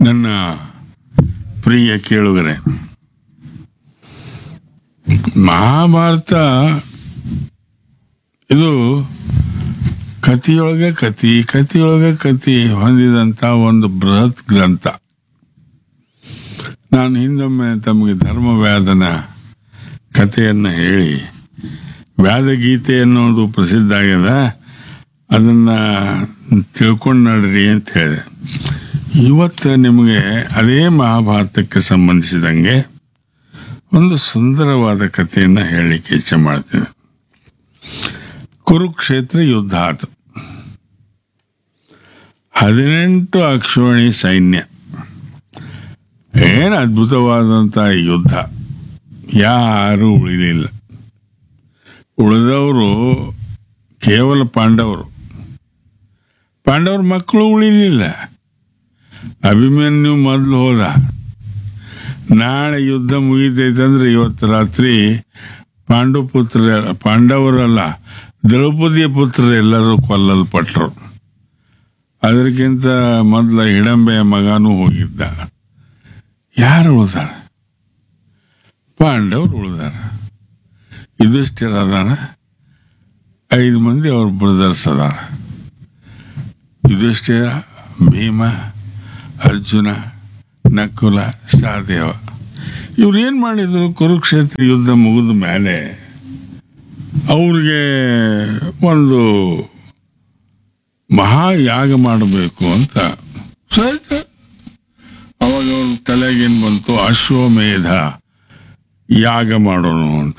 ನನ್ನ ಪ್ರಿಯ ಕೇಳುಗರೆ ಮಹಾಭಾರತ ಇದು ಕಥೆಯೊಳಗೆ ಕತಿ ಕಥೆಯೊಳಗೆ ಕತಿ ಹೊಂದಿದಂಥ ಒಂದು ಬೃಹತ್ ಗ್ರಂಥ ನಾನು ಹಿಂದೊಮ್ಮೆ ತಮಗೆ ಧರ್ಮವ್ಯಾದನ ಕಥೆಯನ್ನು ಹೇಳಿ ವ್ಯಾದಗೀತೆ ಅನ್ನೋದು ಪ್ರಸಿದ್ಧ ಆಗ್ಯದ ಅದನ್ನ ತಿಳ್ಕೊಂಡು ನಡ್ರಿ ಅಂತ ಹೇಳಿದೆ ಇವತ್ತು ನಿಮಗೆ ಅದೇ ಮಹಾಭಾರತಕ್ಕೆ ಸಂಬಂಧಿಸಿದಂಗೆ ಒಂದು ಸುಂದರವಾದ ಕಥೆಯನ್ನು ಹೇಳಲಿಕ್ಕೆ ಇಚ್ಛೆ ಮಾಡ್ತೇನೆ ಕುರುಕ್ಷೇತ್ರ ಯುದ್ಧ ಆತು ಹದಿನೆಂಟು ಅಕ್ಷೋಣಿ ಸೈನ್ಯ ಏನು ಅದ್ಭುತವಾದಂಥ ಯುದ್ಧ ಯಾರೂ ಉಳಿಲಿಲ್ಲ ಉಳಿದವರು ಕೇವಲ ಪಾಂಡವರು ಪಾಂಡವ್ರ ಮಕ್ಕಳು ಉಳಿಲಿಲ್ಲ ಅಭಿಮನ್ಯು ಮೊದಲು ಹೋದ ನಾಳೆ ಯುದ್ಧ ಮುಗಿತೈತಂದ್ರೆ ಇವತ್ತು ರಾತ್ರಿ ಪಾಂಡು ಪುತ್ರ ಪಾಂಡವರಲ್ಲ ದ್ರೌಪದಿಯ ಪುತ್ರರೆಲ್ಲರೂ ಕೊಲ್ಲಲ್ಪಟ್ರು ಅದಕ್ಕಿಂತ ಮೊದಲ ಹಿಡಂಬೆಯ ಮಗನೂ ಹೋಗಿದ್ದ ಯಾರು ಉಳಿದಾರ ಪಾಂಡವರು ಉಳಿದಾರ ಯುಧಿಷ್ಠಿರ ಅದಾರ ಐದು ಮಂದಿ ಅವ್ರ ಬ್ರದರ್ಸ್ ಅದಾರ ಯುಧಿಷ್ಠಿರ ಭೀಮ ಅರ್ಜುನ ನಕುಲ ಸಹದೇವ ಇವ್ರು ಏನು ಮಾಡಿದ್ರು ಕುರುಕ್ಷೇತ್ರ ಯುದ್ಧ ಮುಗಿದ ಮೇಲೆ ಅವ್ರಿಗೆ ಒಂದು ಮಹಾಯಾಗ ಮಾಡಬೇಕು ಅಂತ ಸಹಜ ಅವಾಗ ಅವ್ರ ತಲೆಗೇನು ಬಂತು ಅಶ್ವಮೇಧ ಯಾಗ ಮಾಡೋಣ ಅಂತ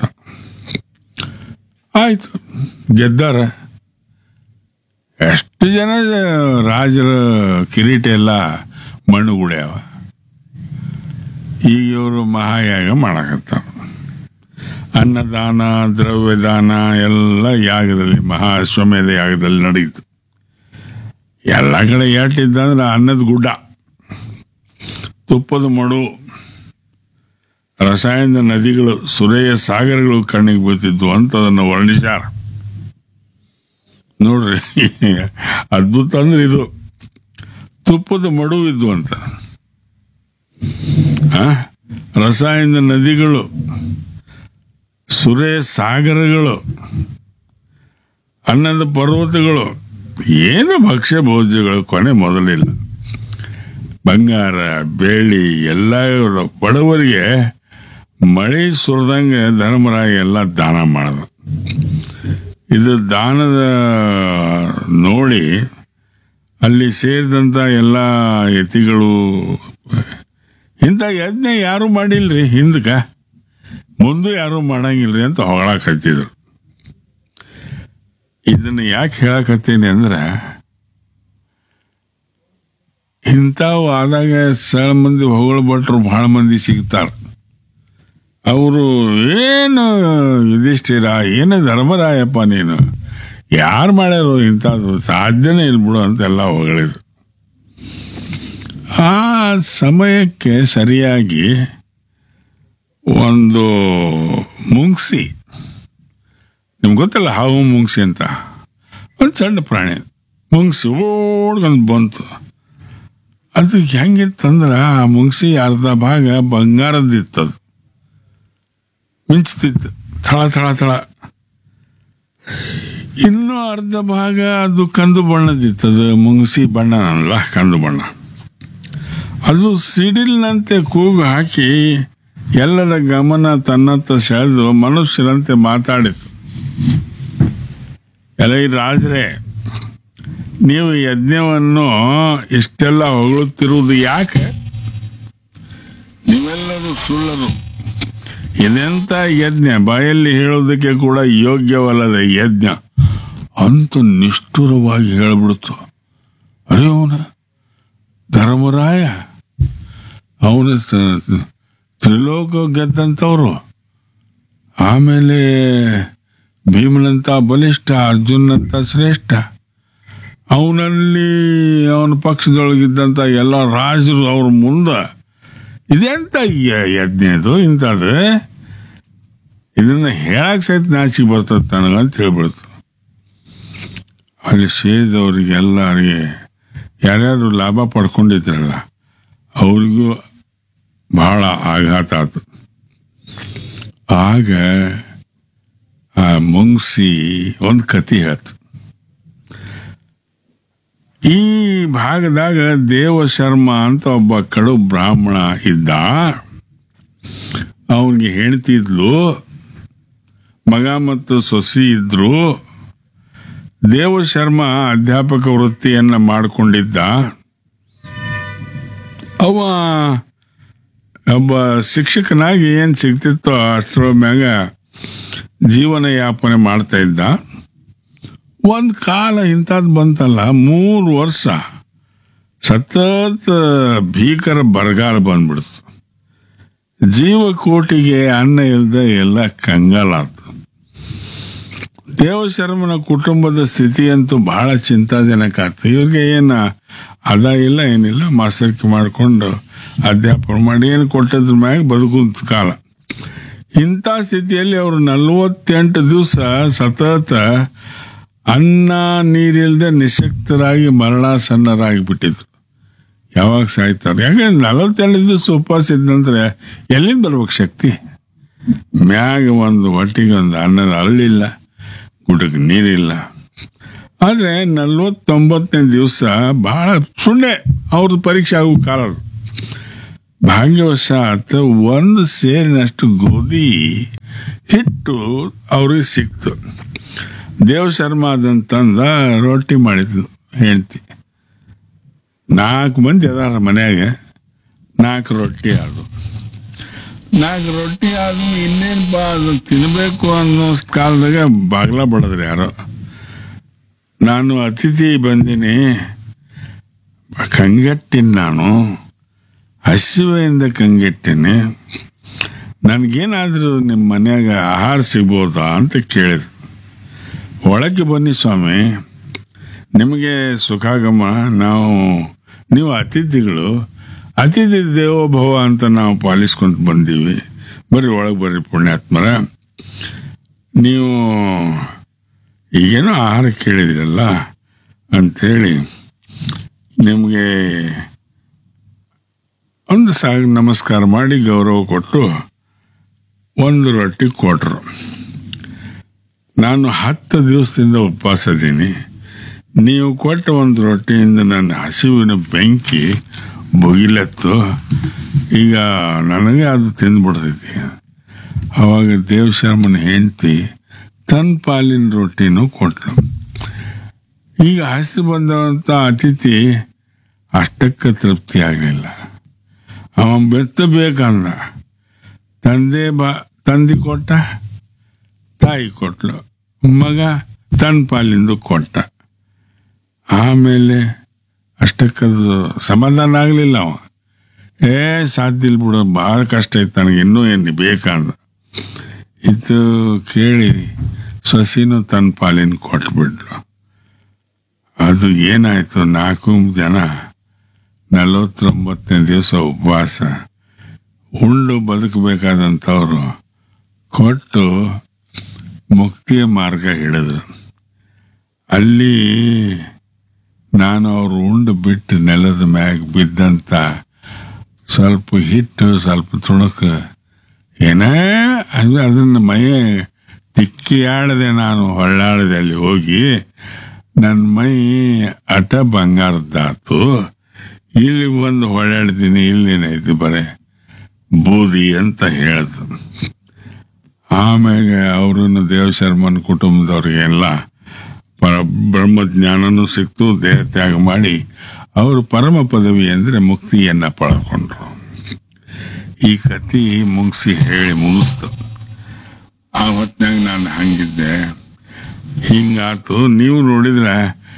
ಆಯ್ತು ಗೆದ್ದಾರ ಎಷ್ಟು ಜನ ರಾಜರ ಕಿರೀಟ ಎಲ್ಲ ಮಣ್ಣುಗುಡ್ಯಾವ ಈಗ ಇವರು ಮಹಾಯಾಗ ಮಾಡಕತ್ತಾರ ಅನ್ನದಾನ ದ್ರವ್ಯದಾನ ಎಲ್ಲ ಯಾಗದಲ್ಲಿ ಮಹಾ ಅಶ್ವಮೇಧ ಯಾಗದಲ್ಲಿ ನಡೀತು ಎಲ್ಲ ಕಡೆ ಎಟ್ಟಿದ್ದಂದ್ರೆ ಅನ್ನದ ಗುಡ್ಡ ತುಪ್ಪದ ಮಡು ರಸಾಯನ ನದಿಗಳು ಸುರೆಯ ಸಾಗರಗಳು ಕಣ್ಣಿಗೆ ಬೀಳ್ತಿದ್ವು ಅಂತ ಅದನ್ನು ವರ್ಣಿಸ್ಯಾರ ನೋಡ್ರಿ ಅದ್ಭುತ ಅಂದ್ರೆ ಇದು ತುಪ್ಪದ ಮಡು ಇದ್ವು ಅಂತ ಆ? ರಸಾಯನ ನದಿಗಳು ಸುರೆ ಸಾಗರಗಳು ಅನ್ನದ ಪರ್ವತಗಳು ಏನು ಭಕ್ಷ್ಯ ಭೋಜ್ಯಗಳು ಕೊನೆ ಮೊದಲಿಲ್ಲ ಬಂಗಾರ ಬೆಳ್ಳಿ ಎಲ್ಲ ಇವ್ರು ಬಡವರಿಗೆ ಮಳೆ ಸುರಿದಂಗೆ ಧರ್ಮರಾಯ ಎಲ್ಲ ದಾನ ಮಾಡ್ದ ಇದು ದಾನದ ನೋಡಿ ಅಲ್ಲಿ ಸೇರಿದಂಥ ಎಲ್ಲ ಯತಿಗಳು ಇಂಥ ಯಜ್ಞ ಯಾರು ಮಾಡಿಲ್ರಿ ಹಿಂದಕ ಮುಂದೆ ಯಾರು ಮಾಡಂಗಿಲ್ರಿ ಅಂತ ಹೊಗಳಕ್ ಹತ್ತಿದ್ರು ಇದನ್ನ ಯಾಕೆ ಹೇಳಕತ್ತೀನಿ ಅಂದ್ರೆ ಇಂಥವು ಆದಾಗ ಸಣ್ಣ ಮಂದಿ ಹೊಗಳ ಭಟ್ರು ಬಹಳ ಮಂದಿ ಸಿಗ್ತಾರ ಅವರು ಏನು ಯುಧಿಷ್ಠಿರ ಏನು ಧರ್ಮರಾಯಪ್ಪ ನೀನು ಯಾರು ಮಾಡ್ಯಾರೋ ಇಂಥದ್ದು ಸಾಧ್ಯನೇ ಇಲ್ಲ ಬಿಡು ಅಂತೆಲ್ಲ ಹೊಗಳಿದ್ರು ಆ ಸಮಯಕ್ಕೆ ಸರಿಯಾಗಿ ಒಂದು ಮುಂಗ್ಸಿ ನಿಮ್ಗೆ ಗೊತ್ತಲ್ಲ ಹಾವು ಮುಂಗ್ಸಿ ಅಂತ ಒಂದು ಸಣ್ಣ ಪ್ರಾಣಿ ಮುಂಗ್ಸಿ ಓಡ್ಕೊಂಡು ಬಂತು ಅದು ಹೆಂಗಿತ್ತಂದ್ರೆ ಆ ಮುಂಗ್ಸಿ ಅರ್ಧ ಭಾಗ ಬಂಗಾರದಿತ್ತದು ಮಿಂಚ್ತಿತ್ತು ಥಳ ಥಳ ಥಳ ಇನ್ನೂ ಅರ್ಧ ಭಾಗ ಅದು ಕಂದು ಬಣ್ಣದಿತ್ತದು ಮುಂಗ್ಸಿ ಬಣ್ಣ ಅಲ್ಲ ಕಂದು ಬಣ್ಣ ಅದು ಸಿಡಿಲ್ನಂತೆ ಕೂಗು ಹಾಕಿ ಎಲ್ಲರ ಗಮನ ತನ್ನತ್ತ ಸೆಳೆದು ಮನುಷ್ಯರಂತೆ ಮಾತಾಡಿತು ಎಲ್ಲ ಈ ರಾಜರೇ ನೀವು ಯಜ್ಞವನ್ನು ಇಷ್ಟೆಲ್ಲ ಹೊಗಳುತ್ತಿರುವುದು ಯಾಕೆ ನೀವೆಲ್ಲರೂ ಸುಳ್ಳರು ಇದೆಂತ ಯಜ್ಞ ಬಾಯಲ್ಲಿ ಹೇಳೋದಕ್ಕೆ ಕೂಡ ಯೋಗ್ಯವಲ್ಲದ ಯಜ್ಞ ಅಂತ ನಿಷ್ಠುರವಾಗಿ ಹೇಳ್ಬಿಡ್ತು ಅರೆ ಅವನ ಧರ್ಮರಾಯ ಅವನ ತ್ರಿಲೋಕ ಗೆದ್ದಂಥವ್ರು ಆಮೇಲೆ ಭೀಮನಂತ ಬಲಿಷ್ಠ ಅರ್ಜುನಂತ ಶ್ರೇಷ್ಠ ಅವನಲ್ಲಿ ಅವನ ಪಕ್ಷದೊಳಗಿದ್ದಂಥ ಎಲ್ಲ ರಾಜರು ಅವ್ರ ಮುಂದೆ ಇದೆಂತ ಯ- ಯಜ್ಞ ಇದು ಇಂಥದ್ದು ಇದನ್ನ ಹೇಳಕ್ ಸಹಿತ ನಾಚಿಕೆ ಬರ್ತದೆ ನನಗಂತ ಹೇಳ್ಬಿಡ್ತು ಅಲ್ಲಿ ಸೇರಿದವರಿಗೆ ಎಲ್ಲರಿಗೆ ಯಾರ್ಯಾರು ಲಾಭ ಪಡ್ಕೊಂಡಿದ್ರಲ್ಲ ಅವ್ರಿಗೂ ಬಹಳ ಆಘಾತ ಆತು ಆಗ ಆ ಮುಂಗ್ಸಿ ಒಂದು ಕತಿ ಹೇಳ್ತು ಈ ಭಾಗದಾಗ ದೇವಶರ್ಮ ಅಂತ ಒಬ್ಬ ಕಡು ಬ್ರಾಹ್ಮಣ ಇದ್ದ ಅವನಿಗೆ ಹೆಣ್ತಿದ್ಲು ಮಗ ಮತ್ತು ಸೊಸಿ ಇದ್ರು ದೇವಶರ್ಮ ಅಧ್ಯಾಪಕ ವೃತ್ತಿಯನ್ನ ಮಾಡಿಕೊಂಡಿದ್ದ ಅವ ಒಬ್ಬ ಶಿಕ್ಷಕನಾಗಿ ಏನು ಸಿಗ್ತಿತ್ತೋ ಅಷ್ಟರ ಮ್ಯಾಗ ಜೀವನ ಯಾಪನೆ ಮಾಡ್ತಾ ಇದ್ದ ಒಂದು ಕಾಲ ಇಂಥದ್ದು ಬಂತಲ್ಲ ಮೂರು ವರ್ಷ ಸತತ ಭೀಕರ ಬರಗಾಲ ಬಂದ್ಬಿಡ್ತು ಜೀವಕೋಟಿಗೆ ಅನ್ನ ಇಲ್ದ ಎಲ್ಲ ಕಂಗಾಲಾತು ದೇವಶರ್ಮನ ಕುಟುಂಬದ ಸ್ಥಿತಿ ಅಂತೂ ಬಹಳ ಚಿಂತಾಜನಕ ಆಯ್ತು ಇವ್ರಿಗೆ ಏನು ಅದ ಇಲ್ಲ ಏನಿಲ್ಲ ಮಾಸ್ತರ್ಕಿ ಮಾಡಿಕೊಂಡು ಅಧ್ಯಾಪನ ಮಾಡಿ ಏನು ಕೊಟ್ಟದ್ರ ಮ್ಯಾಗ ಬದುಕುವಂತ ಕಾಲ ಇಂಥ ಸ್ಥಿತಿಯಲ್ಲಿ ಅವರು ನಲವತ್ತೆಂಟು ದಿವಸ ಸತತ ಅನ್ನ ನೀರಿಲ್ಲದೆ ನಿಶಕ್ತರಾಗಿ ಮರಣಾಸನ್ನರಾಗಿ ಬಿಟ್ಟಿದ್ರು ಯಾವಾಗ ಸಾಯ್ತಾರೆ ಯಾಕಂದ್ರೆ ನಲವತ್ತೆಂಟು ದಿವಸ ಉಪವಾಸ ಇದ್ದ ನಂತರ ಎಲ್ಲಿಂದ ಬರ್ಬೇಕು ಶಕ್ತಿ ಮ್ಯಾಗ ಒಂದು ಹೊಟ್ಟಿಗೆ ಒಂದು ಅನ್ನದ ಅರಳಿಲ್ಲ ಊಟಕ್ಕೆ ನೀರಿಲ್ಲ ಆದರೆ ನಲ್ವತ್ತೊಂಬತ್ತನೇ ದಿವಸ ಬಹಳ ಸುಳ್ಳೆ ಅವ್ರದ್ದು ಪರೀಕ್ಷೆ ಆಗೋ ಕಾಲ ಅದು ಭಾಗ್ಯವಶಾತ್ ಒಂದು ಸೇರಿನಷ್ಟು ಗೋಧಿ ಹಿಟ್ಟು ಅವ್ರಿಗೆ ಸಿಕ್ತು ದೇವಶರ್ಮಾದಂತಂದ ರೊಟ್ಟಿ ಮಾಡಿದ್ಲು ಹೆಂಡ್ತಿ ನಾಲ್ಕು ಮಂದಿ ಅದಾರ ಮನ್ಯಾಗ ನಾಲ್ಕು ರೊಟ್ಟಿ ಆದವು ನಾಲ್ಕು ರೊಟ್ಟಿ ಆದ್ವು ಇನ್ನೇನಪ್ಪ ಅದು ತಿನ್ನಬೇಕು ಅನ್ನೋ ಕಾಲದಾಗ ಬಾಗ್ಲ ಬಡದ್ರಿ ಯಾರೋ ನಾನು ಅತಿಥಿ ಬಂದಿನಿ ಕಂಗೆಟ್ಟಿನ ನಾನು ಹಸಿವೆಯಿಂದ ಕಂಗೆಟ್ಟಿನಿ ನನಗೇನಾದರೂ ನಿಮ್ಮ ಮನ್ಯಾಗ ಆಹಾರ ಸಿಗ್ಬೋದಾ ಅಂತ ಕೇಳಿದ್ರು ಒಳಗೆ ಬನ್ನಿ ಸ್ವಾಮಿ ನಿಮಗೆ ಸುಖಾಗಮ ನಾವು ನೀವು ಅತಿಥಿಗಳು ಅತಿಥಿ ದೇವೋಭವ ಅಂತ ನಾವು ಪಾಲಿಸ್ಕೊಂತ ಬಂದೀವಿ ಬರ್ರಿ ಒಳಗೆ ಬರ್ರಿ ಪುಣ್ಯಾತ್ಮರ ನೀವು ಈಗೇನೋ ಆಹಾರ ಕೇಳಿದ್ರಲ್ಲ ಅಂಥೇಳಿ ನಿಮಗೆ ಒಂದು ಸಾಗ ನಮಸ್ಕಾರ ಮಾಡಿ ಗೌರವ ಕೊಟ್ಟು ಒಂದು ರೊಟ್ಟಿ ಕೊಟ್ರು ನಾನು ಹತ್ತು ದಿವಸದಿಂದ ಉಪವಾಸ ಇದ್ದೀನಿ ನೀವು ಕೊಟ್ಟ ಒಂದು ರೊಟ್ಟಿಯಿಂದ ನನ್ನ ಹಸಿವಿನ ಬೆಂಕಿ ಬೊಗಿಲತ್ತು ಈಗ ನನಗೆ ಅದು ತಿಂದ್ಬಿಡ್ತೈತಿ ಅವಾಗ ದೇವಶರ್ಮನ ಹೆಂಡತಿ ತನ್ನ ಪಾಲಿನ ರೊಟ್ಟಿನೂ ಕೊಟ್ಟಳು ಈಗ ಹಸಿ ಬಂದಂಥ ಅತಿಥಿ ಅಷ್ಟಕ್ಕೆ ತೃಪ್ತಿ ಆಗಲಿಲ್ಲ ಅವ ಬೆತ್ತಬೇಕಂದ ತಂದೆ ಬಾ ತಂದೆ ಕೊಟ್ಟ ತಾಯಿ ಕೊಟ್ಲು ಮಗ ತನ್ನ ಪಾಲಿಂದು ಕೊಟ್ಟ ಆಮೇಲೆ ಅಷ್ಟಕ್ಕದು ಸಮಾಧಾನ ಆಗಲಿಲ್ಲ ಅವ ಏ ಸಾಧ್ಯ ಇಲ್ಲ ಬಿಡು ಭಾಳ ಕಷ್ಟ ಐತೆ ನನಗೆ ಇನ್ನೂ ಏನು ಬೇಕಂದ ಇದು ಕೇಳಿ ಸೊಸಿನೂ ತನ್ನ ಪಾಲಿನ ಕೊಟ್ಬಿಟ್ಲು ಅದು ಏನಾಯ್ತು ನಾಲ್ಕು ಜನ ನಲವತ್ತೊಂಬತ್ತನೇ ದಿವಸ ಉಪವಾಸ ಉಂಡು ಬದುಕಬೇಕಾದಂಥವ್ರು ಕೊಟ್ಟು ಮುಕ್ತಿಯ ಮಾರ್ಗ ಹಿಡಿದ್ರು ಅಲ್ಲಿ ನಾನು ಅವ್ರು ಉಂಡು ಬಿಟ್ಟು ನೆಲದ ಮ್ಯಾಗ ಬಿದ್ದಂತ ಸ್ವಲ್ಪ ಹಿಟ್ಟು ಸ್ವಲ್ಪ ತುಣುಕು ಏನೇ ಅದು ಅದನ್ನ ಮೈ ತಿಕ್ಕಿ ಆಡದೆ ನಾನು ಹೊಳ್ಳಾಡದೆ ಅಲ್ಲಿ ಹೋಗಿ ನನ್ನ ಮೈ ಅಟ ಬಂಗಾರದ್ದಾತು ಇಲ್ಲಿ ಬಂದು ಹೊಳ್ಳಾಡ್ತೀನಿ ಇಲ್ಲೇನೈತಿ ಬರೇ ಬೂದಿ ಅಂತ ಹೇಳ್ದು ಆಮ್ಯಾಗ ಅವರನ್ನು ದೇವಶರ್ಮನ ಕುಟುಂಬದವ್ರಿಗೆಲ್ಲ ಪರ ಬ್ರಹ್ಮಜ್ಞಾನನೂ ಸಿಕ್ತು ದೇಹ ತ್ಯಾಗ ಮಾಡಿ ಅವರು ಪರಮ ಪದವಿ ಅಂದರೆ ಮುಕ್ತಿಯನ್ನ ಪಡ್ಕೊಂಡ್ರು ಈ ಕತಿ ಮುಗಿಸಿ ಹೇಳಿ ಮುಗಿಸ್ತು ಆ ಹೊತ್ತಿನಾಗ ನಾನು ಹಂಗಿದ್ದೆ ಹಿಂಗಾತು ನೀವು ನೋಡಿದ್ರೆ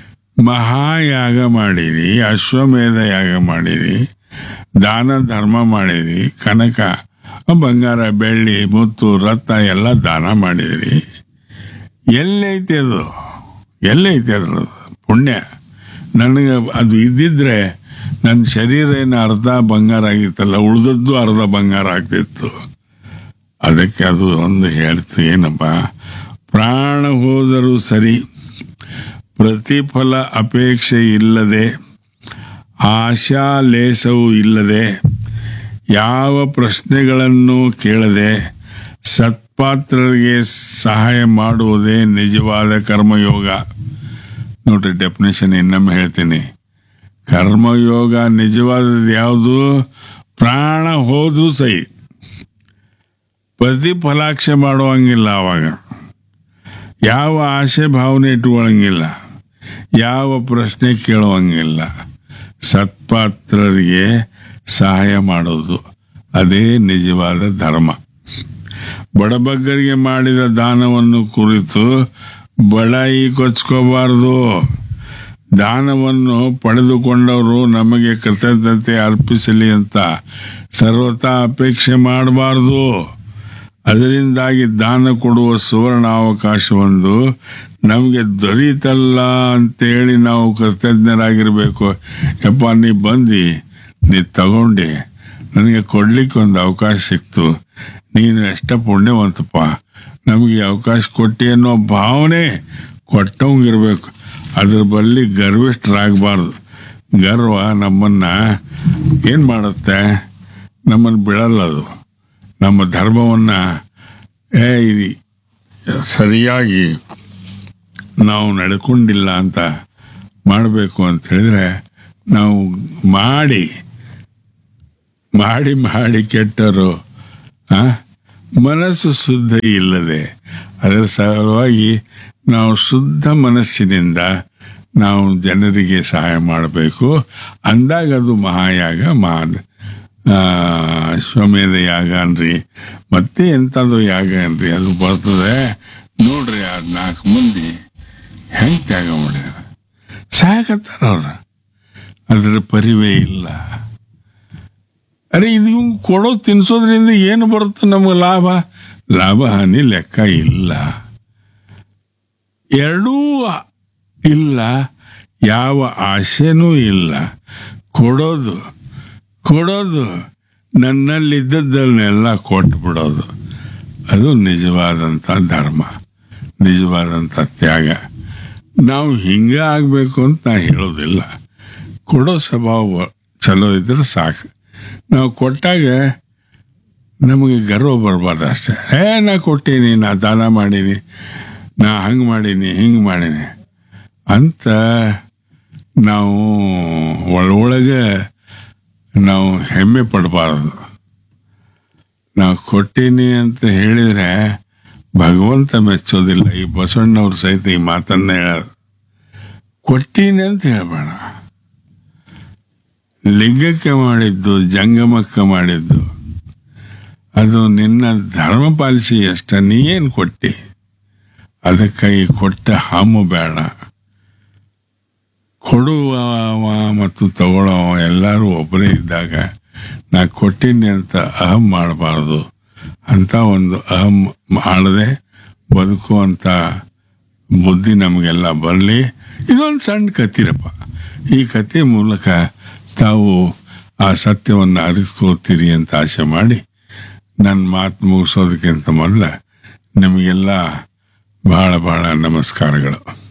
ಮಹಾಯಾಗ ಮಾಡಿರಿ ಅಶ್ವಮೇಧ ಯಾಗ ಮಾಡಿರಿ ದಾನ ಧರ್ಮ ಮಾಡಿರಿ ಕನಕ ಬಂಗಾರ ಬೆಳ್ಳಿ ಮುತ್ತು ರತ್ನ ಎಲ್ಲ ದಾನ ಮಾಡಿದಿರಿ ಎಲ್ಲೈತಿ ಅದು ಎಲ್ಲೈತಿ ಅದ್ರ ಪುಣ್ಯ ನನಗೆ ಅದು ಇದ್ದಿದ್ರೆ ನನ್ನ ಶರೀರ ಏನು ಅರ್ಧ ಬಂಗಾರ ಆಗಿತ್ತಲ್ಲ ಉಳಿದದ್ದು ಅರ್ಧ ಬಂಗಾರ ಆಗ್ತಿತ್ತು ಅದಕ್ಕೆ ಅದು ಒಂದು ಹೇಳ್ತು ಏನಪ್ಪ ಪ್ರಾಣ ಹೋದರೂ ಸರಿ ಪ್ರತಿಫಲ ಅಪೇಕ್ಷೆ ಇಲ್ಲದೆ ಆಶಾ ಲೇಸವು ಇಲ್ಲದೆ ಯಾವ ಪ್ರಶ್ನೆಗಳನ್ನು ಕೇಳದೆ ಸತ್ಪಾತ್ರರಿಗೆ ಸಹಾಯ ಮಾಡುವುದೇ ನಿಜವಾದ ಕರ್ಮಯೋಗ ನೋಡ್ರಿ ಡೆಫಿನೇಷನ್ ಇನ್ನೊಮ್ಮೆ ಹೇಳ್ತೀನಿ ಕರ್ಮಯೋಗ ನಿಜವಾದದ್ದು ಯಾವುದು ಪ್ರಾಣ ಹೋದ್ರೂ ಸೈ ಪ್ರತಿಫಲಾಕ್ಷೆ ಮಾಡುವಂಗಿಲ್ಲ ಅವಾಗ ಯಾವ ಆಸೆ ಭಾವನೆ ಇಟ್ಕೊಳ್ಳಂಗಿಲ್ಲ ಯಾವ ಪ್ರಶ್ನೆ ಕೇಳುವಂಗಿಲ್ಲ ಸತ್ಪಾತ್ರರಿಗೆ ಸಹಾಯ ಮಾಡೋದು ಅದೇ ನಿಜವಾದ ಧರ್ಮ ಬಡಬಗ್ಗರಿಗೆ ಮಾಡಿದ ದಾನವನ್ನು ಕುರಿತು ಬಡಾಯಿ ಕೊಚ್ಕೋಬಾರ್ದು ದಾನವನ್ನು ಪಡೆದುಕೊಂಡವರು ನಮಗೆ ಕೃತಜ್ಞತೆ ಅರ್ಪಿಸಲಿ ಅಂತ ಸರ್ವತಾ ಅಪೇಕ್ಷೆ ಮಾಡಬಾರ್ದು ಅದರಿಂದಾಗಿ ದಾನ ಕೊಡುವ ಸುವರ್ಣ ಅವಕಾಶವೊಂದು ನಮಗೆ ದೊರೀತಲ್ಲ ಅಂತೇಳಿ ನಾವು ಕೃತಜ್ಞರಾಗಿರ್ಬೇಕು ಯಪ್ಪ ನೀ ಬಂದು ನೀ ತಗೊಂಡೆ ನನಗೆ ಕೊಡ್ಲಿಕ್ಕೆ ಒಂದು ಅವಕಾಶ ಸಿಕ್ತು ನೀನು ಎಷ್ಟ ಪುಣ್ಯವಂತಪ್ಪ ನಮಗೆ ಈ ಅವಕಾಶ ಕೊಟ್ಟಿ ಅನ್ನೋ ಭಾವನೆ ಕೊಟ್ಟವಂಗಿರ್ಬೇಕು ಅದ್ರ ಬಲ್ಲಿ ಗರ್ವಿಷ್ಠರಾಗಬಾರ್ದು ಗರ್ವ ನಮ್ಮನ್ನ ಏನು ಮಾಡುತ್ತೆ ನಮ್ಮನ್ನು ಬಿಡಲ್ಲ ಅದು ನಮ್ಮ ಧರ್ಮವನ್ನು ಏ ಇದು ಸರಿಯಾಗಿ ನಾವು ನಡ್ಕೊಂಡಿಲ್ಲ ಅಂತ ಮಾಡಬೇಕು ಅಂತ ಹೇಳಿದ್ರೆ ನಾವು ಮಾಡಿ ಮಾಡಿ ಮಾಡಿ ಕೆಟ್ಟರು ಆ, ಮನಸ್ಸು ಶುದ್ಧ ಇಲ್ಲದೆ ಅದರ ಸಲುವಾಗಿ ನಾವು ಶುದ್ಧ ಮನಸ್ಸಿನಿಂದ ನಾವು ಜನರಿಗೆ ಸಹಾಯ ಮಾಡಬೇಕು ಅಂದಾಗ ಅದು ಮಹಾಯಾಗ ಮಹಾ ಆ, ಅಶ್ವಮೇಧ ಯಾಗ ಅನ್ರಿ ಮತ್ತೆ ಎಂಥದ್ದು ಯಾಗ ಅನ್ರಿ ಅದು ಬರ್ತದೆ ನೋಡ್ರಿ ಆ ನಾಲ್ಕು ಮಂದಿ ಹೆಂಗೆ ತ್ಯಾಗ ಮಾಡ್ಯಾರ ಸಾಕತ್ತಾರ ಅವ್ರು ಅದರ ಪರಿವೇ ಇಲ್ಲ ಅರೆ ಇದು ಕೊಡೋ ತಿನ್ಸೋದ್ರಿಂದ ಏನು ಬರುತ್ತೆ ನಮಗೆ ಲಾಭ ಲಾಭ ಹಾನಿ ಲೆಕ್ಕ ಇಲ್ಲ ಎರಡೂ ಇಲ್ಲ ಯಾವ ಆಸೆನೂ ಇಲ್ಲ ಕೊಡೋದು ಕೊಡೋದು ನನ್ನಲ್ಲಿದ್ದದ್ದನ್ನೆಲ್ಲ ಕೊಟ್ಟು ಬಿಡೋದು ಅದು ನಿಜವಾದಂಥ ಧರ್ಮ ನಿಜವಾದಂಥ ತ್ಯಾಗ ನಾವು ಹಿಂಗೆ ಆಗಬೇಕು ಅಂತ ನಾ ಹೇಳೋದಿಲ್ಲ ಕೊಡೋ ಸ್ವಭಾವ ಚಲೋ ಇದ್ರೆ ಸಾಕು ನಾವು ಕೊಟ್ಟಾಗ ನಮಗೆ ಗರ್ವ ಬರಬಾರ್ದು ಅಷ್ಟೇ ಏ ನಾ ಕೊಟ್ಟೀನಿ ನಾ ದಾನ ಮಾಡೀನಿ ನಾ ಹಂಗೆ ಮಾಡೀನಿ ಹಿಂಗೆ ಮಾಡೀನಿ ಅಂತ ನಾವು ಒಳೊಳಗೆ ನಾವು ಹೆಮ್ಮೆ ಪಡಬಾರದು ನಾವು ಕೊಟ್ಟೀನಿ ಅಂತ ಹೇಳಿದರೆ ಭಗವಂತ ಮೆಚ್ಚೋದಿಲ್ಲ ಈ ಬಸವಣ್ಣವ್ರು ಸಹಿತ ಈ ಮಾತನ್ನ ಹೇಳೋದು ಕೊಟ್ಟೀನಿ ಅಂತ ಹೇಳಬೇಡ ಲಿಂಗಕ್ಕೆ ಮಾಡಿದ್ದು ಜಂಗಮಕ್ಕೆ ಮಾಡಿದ್ದು ಅದು ನಿನ್ನ ಧರ್ಮ ಪಾಲಿಸಿ ಅಷ್ಟ ನೀ ಏನು ಕೊಟ್ಟಿ ಅದಕ್ಕಾಗಿ ಕೊಟ್ಟ ಹಾಮು ಬೇಡ ಕೊಡುವ ಮತ್ತು ತಗೊಳ್ಳೋವ ಎಲ್ಲರೂ ಒಬ್ಬರೇ ಇದ್ದಾಗ ನಾ ಕೊಟ್ಟೀನಿ ಅಂತ ಅಹಂ ಮಾಡಬಾರ್ದು ಅಂತ ಒಂದು ಅಹಂ ಮಾಡದೆ ಬದುಕುವಂಥ ಬುದ್ಧಿ ನಮಗೆಲ್ಲ ಬರಲಿ ಇದೊಂದು ಸಣ್ಣ ಕತ್ತಿರಪ್ಪ ಈ ಕಥೆ ಮೂಲಕ ತಾವು ಆ ಸತ್ಯವನ್ನು ಅರಿಸ್ಕೋತೀರಿ ಅಂತ ಆಸೆ ಮಾಡಿ ನನ್ನ ಮಾತು ಮುಗಿಸೋದಕ್ಕಿಂತ ಮೊದಲ ನಿಮಗೆಲ್ಲ ಬಹಳ ಬಹಳ ನಮಸ್ಕಾರಗಳು